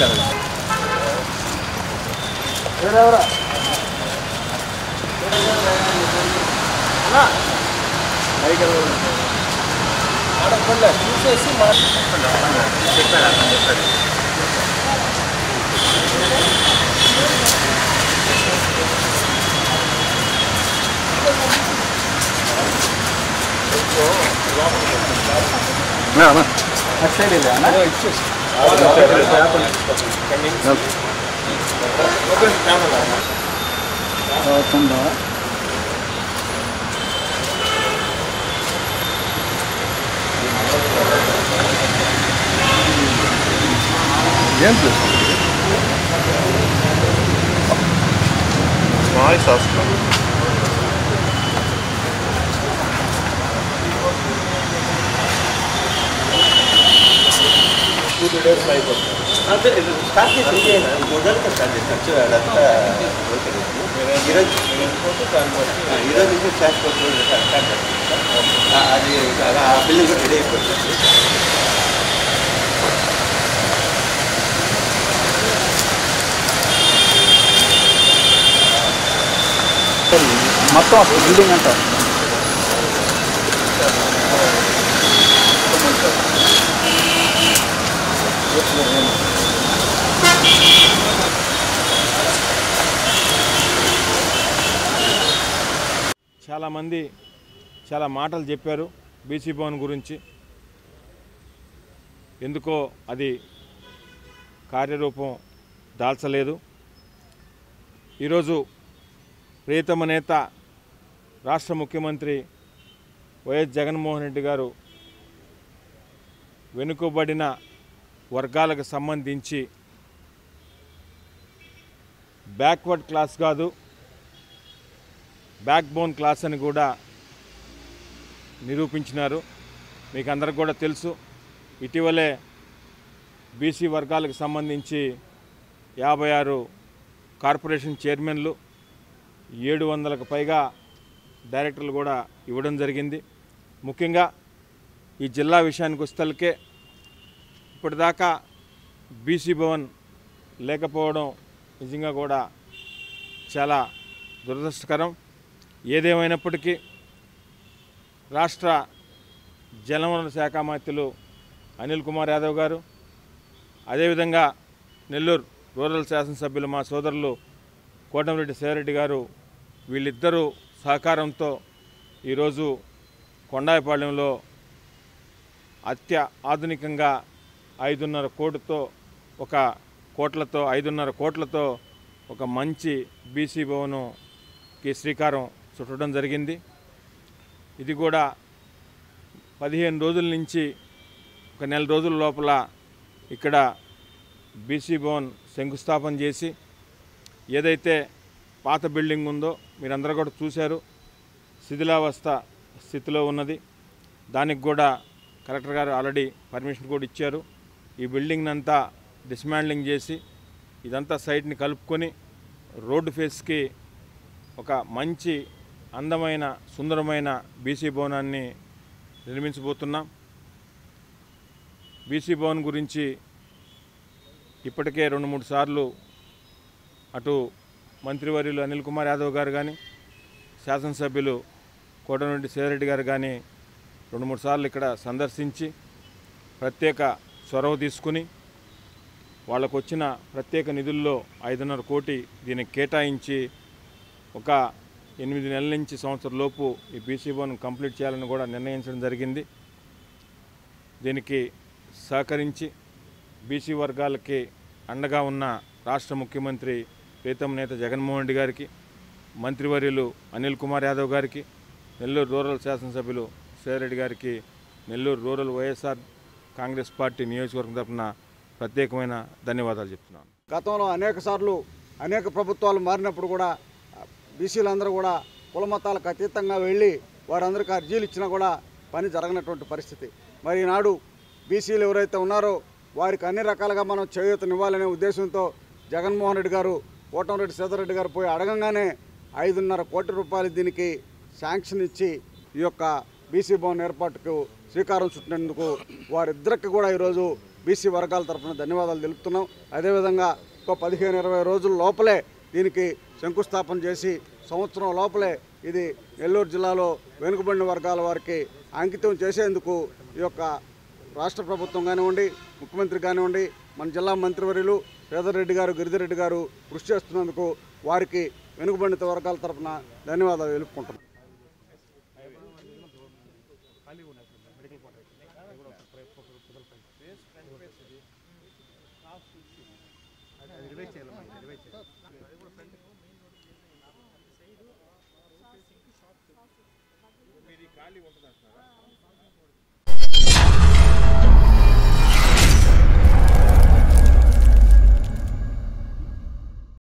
Voice వస్తుంది అంటే ఇది స్టార్ట్ చేసి ఇంకేనా? మొదలుగా స్టార్ట్ చేసి ఖర్చు అదంతా ఓకే ఈరోజు ఆ, ఈరోజు నుంచి స్టార్ట్ చేసి స్టార్ట్ చేస్తాం ఆ, అది ఆ బిల్డింగ్ కూడా రెడీ అయిపోతుంది మొత్తం అసలు బిల్డింగ్ అంతా చాలామంది చాలా మాటలు చెప్పారు బీసీ భవన్ గురించి ఎందుకో అది కార్యరూపం దాల్చలేదు ఈరోజు ప్రియతమ నేత రాష్ట్ర ముఖ్యమంత్రి వైఎస్ జగన్మోహన్ రెడ్డి గారు వెనుకబడిన వర్గాలకు సంబంధించి బ్యాక్వర్డ్ క్లాస్ కాదు బ్యాక్ బోన్ క్లాస్ అని కూడా నిరూపించినారు మీకు అందరికి కూడా తెలుసు ఇటీవలే బీసీ వర్గాలకు సంబంధించి యాభై ఆరు కార్పొరేషన్ చైర్మన్లు ఏడు వందలకు పైగా డైరెక్టర్లు కూడా ఇవ్వడం జరిగింది ముఖ్యంగా ఈ జిల్లా విషయానికి వస్తలకే ఇప్పటిదాకా బీసీ భవన్ లేకపోవడం నిజంగా కూడా చాలా దురదృష్టకరం ఏదేమైనప్పటికీ రాష్ట్ర జలవనరుల శాఖ మంత్రులు అనిల్ కుమార్ యాదవ్ గారు అదేవిధంగా నెల్లూరు రూరల్ శాసనసభ్యులు మా సోదరులు కోటమిరెడ్డి శివరెడ్డి గారు వీళ్ళిద్దరూ సహకారంతో ఈరోజు కొండాయిపాళ్యంలో అత్య ఆధునికంగా ఐదున్నర కోటితో ఒక కోట్లతో ఐదున్నర కోట్లతో ఒక మంచి బీసీ భవనంకి శ్రీకారం చుట్టడం జరిగింది ఇది కూడా పదిహేను రోజుల నుంచి ఒక నెల రోజుల లోపల ఇక్కడ బీసీ భవన్ శంకుస్థాపన చేసి ఏదైతే పాత బిల్డింగ్ ఉందో మీరందరూ కూడా చూశారు శిథిలావస్థ స్థితిలో ఉన్నది దానికి కూడా కలెక్టర్ గారు ఆల్రెడీ పర్మిషన్ కూడా ఇచ్చారు ఈ బిల్డింగ్ అంతా డిస్మాండ్లింగ్ చేసి ఇదంతా సైట్ని కలుపుకొని రోడ్డు ఫేస్కి ఒక మంచి అందమైన సుందరమైన బీసీ భవనాన్ని నిర్మించబోతున్నాం బీసీ భవన్ గురించి ఇప్పటికే రెండు మూడు సార్లు అటు మంత్రివర్యులు అనిల్ కుమార్ యాదవ్ గారు కానీ శాసనసభ్యులు కోటమిరెడ్డి శివరెడ్డి గారు కానీ రెండు మూడు సార్లు ఇక్కడ సందర్శించి ప్రత్యేక చొరవ తీసుకుని వాళ్ళకు వచ్చిన ప్రత్యేక నిధుల్లో ఐదున్నర కోటి దీనికి కేటాయించి ఒక ఎనిమిది నెలల నుంచి సంవత్సరం లోపు ఈ బీసీ భవన్ కంప్లీట్ చేయాలని కూడా నిర్ణయించడం జరిగింది దీనికి సహకరించి బీసీ వర్గాలకి అండగా ఉన్న రాష్ట్ర ముఖ్యమంత్రి ప్రీతం నేత జగన్మోహన్ రెడ్డి గారికి మంత్రివర్యులు అనిల్ కుమార్ యాదవ్ గారికి నెల్లూరు రూరల్ శాసనసభ్యులు శివరెడ్డి గారికి నెల్లూరు రూరల్ వైఎస్ఆర్ కాంగ్రెస్ పార్టీ నియోజకవర్గం తరఫున ప్రత్యేకమైన ధన్యవాదాలు చెప్తున్నాను గతంలో అనేక సార్లు అనేక ప్రభుత్వాలు మారినప్పుడు కూడా బీసీలందరూ కూడా కుల మతాలకు అతీతంగా వెళ్ళి వారందరికీ అర్జీలు ఇచ్చినా కూడా పని జరగనటువంటి పరిస్థితి మరి ఈనాడు బీసీలు ఎవరైతే ఉన్నారో వారికి అన్ని రకాలుగా మనం చేయూతనివ్వాలనే ఉద్దేశంతో జగన్మోహన్ రెడ్డి గారు కోటంరెడ్డి సీతారెడ్డి గారు పోయి అడగంగానే ఐదున్నర కోటి రూపాయలు దీనికి శాంక్షన్ ఇచ్చి ఈ యొక్క బీసీ భవన్ ఏర్పాటుకు శ్రీకారం చుట్టినందుకు వారిద్దరికి కూడా ఈరోజు బీసీ వర్గాల తరఫున ధన్యవాదాలు తెలుపుతున్నాం అదేవిధంగా ఒక పదిహేను ఇరవై రోజుల లోపలే దీనికి శంకుస్థాపన చేసి సంవత్సరం లోపలే ఇది నెల్లూరు జిల్లాలో వెనుకబడిన వర్గాల వారికి అంకితం చేసేందుకు ఈ యొక్క రాష్ట్ర ప్రభుత్వం కానివ్వండి ముఖ్యమంత్రి కానివ్వండి మన జిల్లా మంత్రివర్యులు శ్రీధర్ రెడ్డి గారు గిరిధర్ గారు కృషి చేస్తున్నందుకు వారికి వెనుకబడిన వర్గాల తరఫున ధన్యవాదాలు తెలుపుకుంటున్నాం ఖాళీ ఉంటుంది అంటున్నారా